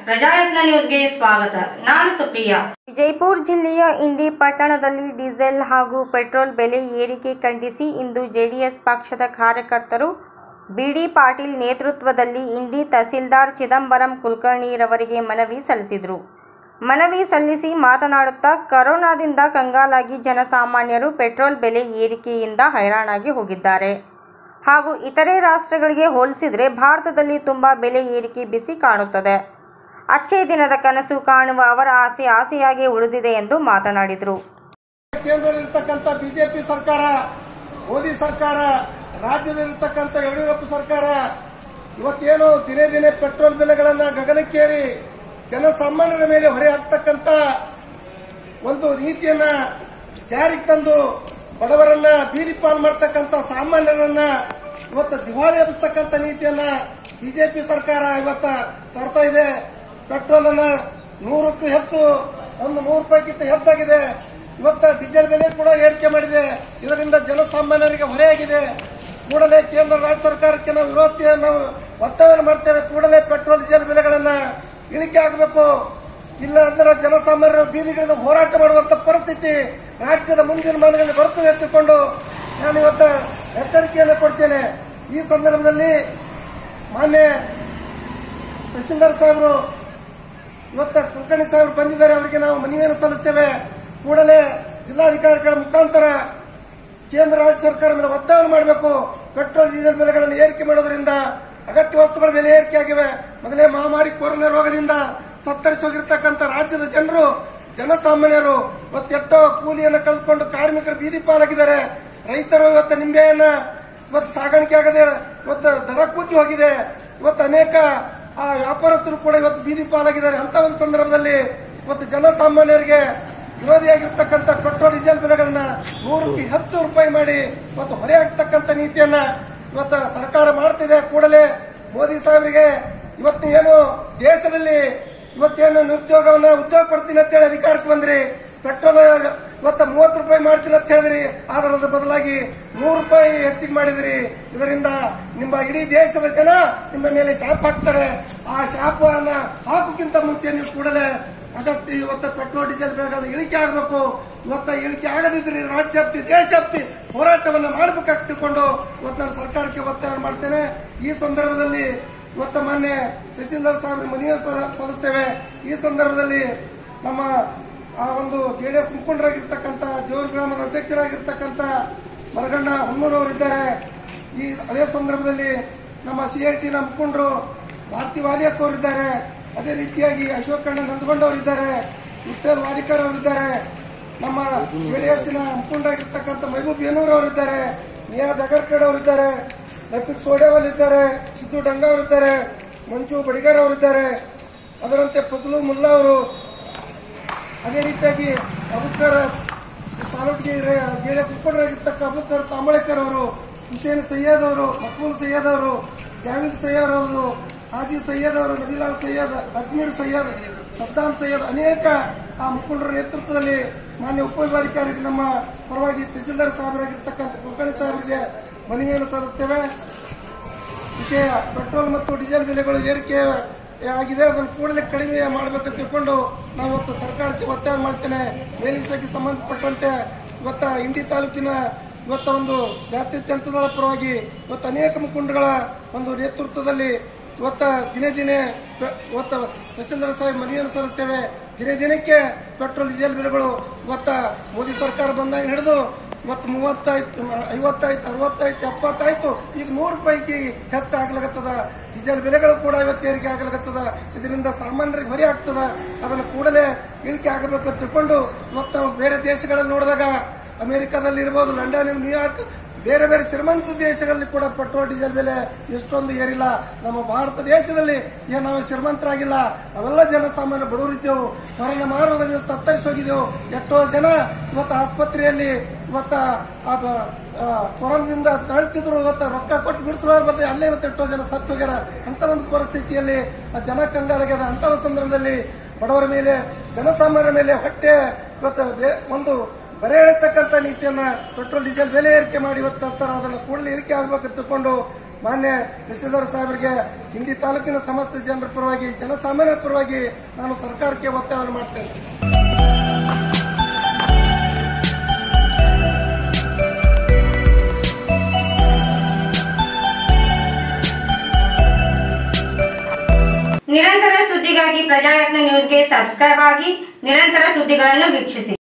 ಪ್ರಜಾಯತ್ನ ನ್ಯೂಸ್ಗೆ ಸ್ವಾಗತ ನಾನು ಸುಪ್ರಿಯಾ ವಿಜಯಪುರ ಜಿಲ್ಲೆಯ ಇಂಡಿ ಪಟ್ಟಣದಲ್ಲಿ ಡೀಸೆಲ್ ಹಾಗೂ ಪೆಟ್ರೋಲ್ ಬೆಲೆ ಏರಿಕೆ ಖಂಡಿಸಿ ಇಂದು ಜೆಡಿಎಸ್ ಪಕ್ಷದ ಕಾರ್ಯಕರ್ತರು ಬಿಡಿ ಪಾಟೀಲ್ ನೇತೃತ್ವದಲ್ಲಿ ಇಂಡಿ ತಹಸೀಲ್ದಾರ್ ಚಿದಂಬರಂ ಕುಲಕರ್ಣಿರವರಿಗೆ ಮನವಿ ಸಲ್ಲಿಸಿದರು ಮನವಿ ಸಲ್ಲಿಸಿ ಮಾತನಾಡುತ್ತಾ ಕರೋನಾದಿಂದ ಕಂಗಾಲಾಗಿ ಜನಸಾಮಾನ್ಯರು ಪೆಟ್ರೋಲ್ ಬೆಲೆ ಏರಿಕೆಯಿಂದ ಹೈರಾಣಾಗಿ ಹೋಗಿದ್ದಾರೆ ಹಾಗೂ ಇತರೆ ರಾಷ್ಟ್ರಗಳಿಗೆ ಹೋಲಿಸಿದರೆ ಭಾರತದಲ್ಲಿ ತುಂಬ ಬೆಲೆ ಏರಿಕೆ ಬಿಸಿ ಕಾಣುತ್ತದೆ ಅಚ್ಚೇ ದಿನದ ಕನಸು ಕಾಣುವ ಅವರ ಆಸೆ ಆಸೆಯಾಗಿ ಉಳಿದಿದೆ ಎಂದು ಮಾತನಾಡಿದರು ಕೇಂದ್ರದಲ್ಲಿರ್ತಕ್ಕಂಥ ಬಿಜೆಪಿ ಸರ್ಕಾರ ಮೋದಿ ಸರ್ಕಾರ ರಾಜ್ಯದಲ್ಲಿರ್ತಕ್ಕಂಥ ಯಡಿಯೂರಪ್ಪ ಸರ್ಕಾರ ಇವತ್ತೇನು ದಿನೇ ದಿನೇ ಪೆಟ್ರೋಲ್ ಬೆಲೆಗಳನ್ನ ಗಗನಕ್ಕೇರಿ ಜನಸಾಮಾನ್ಯರ ಮೇಲೆ ಹೊರೆ ಹಾಕ್ತಕ್ಕಂಥ ಒಂದು ನೀತಿಯನ್ನ ಜಾರಿಗೆ ತಂದು ಬಡವರನ್ನ ಬೀದಿ ಪಾಲ್ ಮಾಡ್ತಕ್ಕಂಥ ಸಾಮಾನ್ಯರನ್ನ ಇವತ್ತು ದಿವಾಳಿ ಎಬ್ಬಿಸ್ತಕ್ಕಂಥ ನೀತಿಯನ್ನ ಬಿಜೆಪಿ ಸರ್ಕಾರ ಇವತ್ತ ತರ್ತಾ ಇದೆ ಪೆಟ್ರೋಲ್ ಅನ್ನ ನೂರಕ್ಕೂ ಹೆಚ್ಚು ಒಂದು ನೂರು ರೂಪಾಯಿಗಿಂತ ಹೆಚ್ಚಾಗಿದೆ ಇವತ್ತ ಡೀಸೆಲ್ ಬೆಲೆ ಕೂಡ ಏರಿಕೆ ಮಾಡಿದೆ ಇದರಿಂದ ಜನಸಾಮಾನ್ಯರಿಗೆ ಹೊರೆಯಾಗಿದೆ ಕೂಡಲೇ ಕೇಂದ್ರ ರಾಜ್ಯ ಸರ್ಕಾರಕ್ಕೆ ನಾವು ವಿರೋಧ ನಾವು ಒತ್ತಾಯ ಮಾಡ್ತೇವೆ ಕೂಡಲೇ ಪೆಟ್ರೋಲ್ ಡೀಸೆಲ್ ಬೆಲೆಗಳನ್ನ ಇಳಿಕೆ ಆಗಬೇಕು ಇಲ್ಲ ಅಂದ್ರೆ ಜನಸಾಮಾನ್ಯರು ಬೀದಿಗಿಳಿದು ಹೋರಾಟ ಮಾಡುವಂತ ಪರಿಸ್ಥಿತಿ ರಾಜ್ಯದ ಮುಂದಿನ ಮನೆಗಳಲ್ಲಿ ಬರುತ್ತದೆ ಎತ್ತಿಕೊಂಡು ನಾನು ಇವತ್ತು ಎಚ್ಚರಿಕೆಯನ್ನು ಕೊಡ್ತೇನೆ ಈ ಸಂದರ್ಭದಲ್ಲಿ ಮಾನ್ಯ ತಹಸೀಲ್ದಾರ್ ಸಾಹೇಬರು ಇವತ್ತ ಕುಲಕರ್ಣಿ ಸಾಹೇಬರು ಬಂದಿದ್ದಾರೆ ಅವರಿಗೆ ನಾವು ಮನವಿಯನ್ನು ಸಲ್ಲಿಸ್ತೇವೆ ಕೂಡಲೇ ಜಿಲ್ಲಾಧಿಕಾರಿಗಳ ಮುಖಾಂತರ ಕೇಂದ್ರ ರಾಜ್ಯ ಸರ್ಕಾರ ಮೇಲೆ ಒತ್ತಾಯ ಮಾಡಬೇಕು ಪೆಟ್ರೋಲ್ ಡೀಸೆಲ್ ಬೆಲೆಗಳನ್ನು ಏರಿಕೆ ಮಾಡೋದ್ರಿಂದ ಅಗತ್ಯ ವಸ್ತುಗಳ ಬೆಲೆ ಏರಿಕೆ ಆಗಿವೆ ಮೊದಲೇ ಮಹಾಮಾರಿ ಕೊರೋನಾ ರೋಗದಿಂದ ತತ್ತರಿಸಿ ಹೋಗಿರ್ತಕ್ಕಂಥ ರಾಜ್ಯದ ಜನರು ಜನಸಾಮಾನ್ಯರು ಇವತ್ತೆಷ್ಟೋ ಕೂಲಿಯನ್ನು ಕಳೆದುಕೊಂಡು ಕಾರ್ಮಿಕರು ಬೀದಿ ಪಾಲಾಗಿದ್ದಾರೆ ರೈತರು ಇವತ್ತು ನಿಂಬೆಯನ್ನ ಇವತ್ತು ಸಾಗಾಣಿಕೆ ಆಗದೆ ಇವತ್ತು ದರ ಕುಗ್ಗಿ ಹೋಗಿದೆ ಇವತ್ತು ಅನೇಕ ಆ ವ್ಯಾಪಾರಸ್ಥರು ಕೂಡ ಇವತ್ತು ಬೀದಿ ಪಾಲಾಗಿದ್ದಾರೆ ಅಂತ ಒಂದು ಸಂದರ್ಭದಲ್ಲಿ ಇವತ್ತು ಜನಸಾಮಾನ್ಯರಿಗೆ ವಿರೋಧಿಯಾಗಿರ್ತಕ್ಕಂಥ ಪೆಟ್ರೋಲ್ ಡೀಸೆಲ್ ಬೆಲೆಗಳನ್ನ ನೂರಕ್ಕೆ ಹೆಚ್ಚು ರೂಪಾಯಿ ಮಾಡಿ ಇವತ್ತು ಹೊರೆ ಆಗ್ತಕ್ಕಂಥ ನೀತಿಯನ್ನ ಇವತ್ತು ಸರ್ಕಾರ ಮಾಡ್ತಿದೆ ಕೂಡಲೇ ಮೋದಿ ಸಾಹೇಬರಿಗೆ ಇವತ್ತು ಏನು ದೇಶದಲ್ಲಿ ಇವತ್ತೇನು ನಿರುದ್ಯೋಗವನ್ನ ಉದ್ಯೋಗ ಕೊಡ್ತೀನಿ ಅಂತ ಹೇಳಿ ಅಧಿಕಾರಕ್ಕೆ ಬಂದ್ರಿ ಪೆಟ್ರೋಲ್ ಇವತ್ತು ಮೂವತ್ತು ರೂಪಾಯಿ ಮಾಡ್ತೀನಿ ಅಂತ ಹೇಳಿದ್ರಿ ಆದ್ರೆ ಅದ್ರ ಬದಲಾಗಿ ನೂರು ರೂಪಾಯಿ ಹೆಚ್ಚಿಗೆ ಮಾಡಿದ್ರಿ ಇದರಿಂದ ನಿಮ್ಮ ಇಡೀ ದೇಶದ ಜನ ನಿಮ್ಮ ಮೇಲೆ ಶಾಪ್ ಹಾಕ್ತಾರೆ ಆ ಶಾಪನ್ನ ಹಾಕೋಕ್ಕಿಂತ ಮುಂಚೆ ನೀವು ಕೂಡಲೇ ಅಗತ್ಯ ಇವತ್ತು ಪೆಟ್ರೋಲ್ ಡೀಸೆಲ್ ಬೆಲೆಗಳು ಇಳಿಕೆ ಆಗಬೇಕು ಇವತ್ತ ಇಳಿಕೆ ಆಗದಿದ್ರೆ ರಾಜ್ಯಾಪ್ತಿ ದೇಶಾಪ್ತಿ ಹೋರಾಟವನ್ನ ಮಾಡಬೇಕಾಗಿ ತಿಳ್ಕೊಂಡು ಇವತ್ತು ನಾನು ಸರ್ಕಾರಕ್ಕೆ ಒತ್ತಾಯ ಮಾಡ್ತೇನೆ ಈ ಸಂದರ್ಭದಲ್ಲಿ ಇವತ್ತು ಮಾನ್ಯ ತಹಸೀಲ್ದಾರ್ ಸಾಹೇಬ್ ಮನವಿ ಸಲ್ಲಿಸ್ತೇವೆ ಈ ಸಂದರ್ಭದಲ್ಲಿ ನಮ್ಮ ಆ ಒಂದು ಜೆಡಿಎಸ್ ಮುಖಂಡರಾಗಿರ್ತಕ್ಕಂಥ ಜೋರ್ ಗ್ರಾಮದ ಅಧ್ಯಕ್ಷರಾಗಿರ್ತಕ್ಕಂಥ ಮರಗಣ್ಣ ಹೊನ್ನೂರವರಿದ್ದಾರೆ ಈ ಅದೇ ಸಂದರ್ಭದಲ್ಲಿ ನಮ್ಮ ಸಿಐಟಿನ ಮುಖಂಡರು ಭಾರತಿ ವಾಲಿಯಕ್ ಅವರಿದ್ದಾರೆ ಅದೇ ರೀತಿಯಾಗಿ ಅಶೋಕ್ ಅಣ್ಣ ನಂದಗೊಂಡವರಿದ್ದಾರೆ ವಿಠಲ್ ವಾಲಿಕರ್ ಅವರಿದ್ದಾರೆ ನಮ್ಮ ಜೆಡಿಎಸ್ನ ಮುಖಂಡರಾಗಿರ್ತಕ್ಕಂಥ ಮಹಬೂಬ್ ಏನೂರ್ ಅವರಿದ್ದಾರೆ ನಿಯಾ ಜಗರ್ಕಡ್ ಅವರಿದ್ದಾರೆ ಲಪಿಕ್ ಸೋಡೇವಲ್ ಇದ್ದಾರೆ ಸಿದ್ದು ಡಂಗ ಅವರಿದ್ದಾರೆ ಮಂಜು ಬಡಿಗರ್ ಅವರಿದ್ದಾರೆ ಅದರಂತೆ ಫಜಲು ಮುಲ್ಲಾ ಅವರು ಅದೇ ರೀತಿಯಾಗಿ ಅಬುಕರ್ ಸಾಲುಟ್ಗೆ ಜೆಡಿಎಸ್ ಮುಖಂಡರಾಗಿರ್ತಕ್ಕ ಅಬುಕರ್ ತಾಂಬಳೇಕರ್ ಅವರು ಹುಸೇನ್ ಸೈಯದ್ ಅವರು ಮಕ್ಬೂಲ್ ಸೈಯದ್ ಅವರು ಜಾವೀದ್ ಸೈಯದ್ ಅವರು ಹಾಜಿ ಸೈಯದ್ ಅವರು ನಬೀಲಾಲ್ ಸೈಯದ್ ಅಜ್ಮೀರ್ ಸೈಯದ್ ಸದ್ದಾಂ ಸೈಯದ್ ಅನೇಕ ಆ ಮುಖಂಡರ ನೇತೃತ್ವದಲ್ಲಿ ಮಾನ್ಯ ಉಪವಿಭಾಗಾಧಿಕಾರಿ ನಮ್ಮ ಪರವಾಗಿ ತಹಸೀಲ್ದಾರ್ ಸಾಹೇಬರಾಗಿರ್ತಕ್ಕಂಥ ಕುಲಕರ್ಣಿ ಸಾಹೇಬರಿಗೆ ಮನವಿಯನ್ನು ಸಲ್ಲಿಸ್ತೇವೆ ವಿಷಯ ಪೆಟ್ರೋಲ್ ಮತ್ತು ಡೀಸೆಲ್ ಬೆಲೆಗಳು ಏರಿಕೆ ಆಗಿದೆ ಅದನ್ನು ಕೂಡಲೇ ಕಡಿಮೆ ಮಾಡಬೇಕಂತ ತಿಳ್ಕೊಂಡು ನಾವು ಇವತ್ತು ಸರ್ಕಾರಕ್ಕೆ ಒತ್ತಾಯ ಮಾಡ್ತೇನೆ ಮೇಲಿಸಕ್ಕೆ ಸಂಬಂಧಪಟ್ಟಂತೆ ಇವತ್ತ ಇಂಡಿ ತಾಲೂಕಿನ ಇವತ್ತ ಒಂದು ಜಾತಿ ಜನತಾದಳ ಪರವಾಗಿ ಇವತ್ತು ಅನೇಕ ಮುಖಂಡಗಳ ಒಂದು ನೇತೃತ್ವದಲ್ಲಿ ಇವತ್ತ ದಿನೇ ದಿನೇ ಪೆ- ಇವತ್ತ ತಹಸೀಲ್ದಾರ್ ಸಾಹೇಬ್ ಮನವಿಯನ್ನು ಸಲ್ಲಿಸ್ತೇವೆ ದಿನೇ ದಿನಕ್ಕೆ ಪೆಟ್ರೋಲ್ ಡೀಸೆಲ್ ಬೆಲೆಗಳು ಇವತ್ತ ಮೋದಿ ಸರ್ಕಾರ ಬಂದಾಗ ಹಿಡಿದು ಇವತ್ತು ಮೂವತ್ತಾಯ್ತು ಐವತ್ತಾಯ್ತು ಅರವತ್ತಾಯ್ತು ಎಪ್ಪತ್ತಾಯ್ತು ಈಗ ನೂರು ರೂಪಾಯಿಗೆ ಹೆಚ್ಚಾಗ್ಲಾಗತ್ತದ ಡೀಸೆಲ್ ಬೆಲೆಗಳು ಕೂಡ ಇವತ್ತು ಏರಿಕೆ ಆಗ್ಲಾಗತ್ತದ ಇದರಿಂದ ಸಾಮಾನ್ಯರಿಗೆ ಹೊರೆ ಆಗ್ತದ ಅದನ್ನು ಕೂಡಲೇ ಇಳಿಕೆ ಆಗಬೇಕು ಅಂತ ತಿಳ್ಕೊಂಡು ಇವತ್ತು ನಾವು ಬೇರೆ ದೇಶಗಳಲ್ಲಿ ನೋಡಿದಾಗ ಅಮೆರಿಕಾದಲ್ಲಿ ಇರ್ಬೋದು ಲಂಡನ್ ನ್ಯೂಯಾರ್ಕ್ ಬೇರೆ ಬೇರೆ ಶ್ರೀಮಂತ ದೇಶಗಳಲ್ಲಿ ಕೂಡ ಪೆಟ್ರೋಲ್ ಡೀಸೆಲ್ ಬೆಲೆ ಎಷ್ಟೊಂದು ಏರಿಲ್ಲ ನಮ್ಮ ಭಾರತ ದೇಶದಲ್ಲಿ ಏನು ನಾವು ಶ್ರೀಮಂತರಾಗಿಲ್ಲ ನಾವೆಲ್ಲ ಜನಸಾಮಾನ್ಯ ಬಡವರಿದ್ದೆವು ಕೊರೋನಾ ಮಾರೋಗದಿಂದ ತತ್ತರಿಸಿ ಹೋಗಿದ್ದೆವು ಎಷ್ಟೋ ಜನ ಇವತ್ತು ಆಸ್ಪತ್ರೆಯಲ್ಲಿ ಇವತ್ತ ಆ ಬ- ಆ ಕೊರೋನಾದಿಂದ ತಳ್ತಿದ್ರು ಇವತ್ತು ರೊಕ್ಕ ಕೊಟ್ಟು ಬಿಡಿಸಲಾರ ಬರ್ತದೆ ಅಲ್ಲೇ ಇವತ್ತು ಎಷ್ಟೋ ಜನ ಸತ್ತು ಹೋಗ್ಯಾರ ಅಂತ ಒಂದು ಪರಿಸ್ಥಿತಿಯಲ್ಲಿ ಆ ಜನ ಕಂಗಾಲಾಗ್ಯದ ಅಂತ ಒಂದು ಸಂದರ್ಭದಲ್ಲಿ ಬಡವರ ಮೇಲೆ ಜನಸಾಮಾನ್ಯರ ಮೇಲೆ ಹೊಟ್ಟೆ ಇವತ್ತು ಬೇ- ಒಂದು ಬರೆ ಎಳಿತಕ್ಕಂಥ ನೀತಿಯನ್ನ ಪೆಟ್ರೋಲ್ ಡೀಸೆಲ್ ಬೆಲೆ ಏರಿಕೆ ಮಾಡಿ ಇವತ್ತು ತರ್ತಾರ ಅದನ್ನು ಕೂಡಲೇ ಇಳಿಕೆ ಆಗ್ಬೇಕಂತ ತಿಳ್ಕೊಂಡು ಮಾನ್ಯ ತಹಸೀಲ್ದಾರ್ ಸಾಹೇಬರಿಗೆ ಇಂಡಿ ತಾಲೂಕಿನ ಸಮಸ್ತ ಜನರ ಪರವಾಗಿ ಜನಸಾಮಾನ್ಯರ ಪರವಾಗಿ ನಾನು ಸರ್ಕಾರಕ್ಕೆ ಒತ್ತಾಯವನ್ನು ಮಾಡ್ತೇನೆ ನಿರಂತರ ಸುದ್ದಿಗಾಗಿ ಪ್ರಜಾಯತ್ನ ನ್ಯೂಸ್ಗೆ ಸಬ್ಸ್ಕ್ರೈಬ್ ಆಗಿ ನಿರಂತರ ಸುದ್ದಿಗಳನ್ನು ವೀಕ್ಷಿಸಿ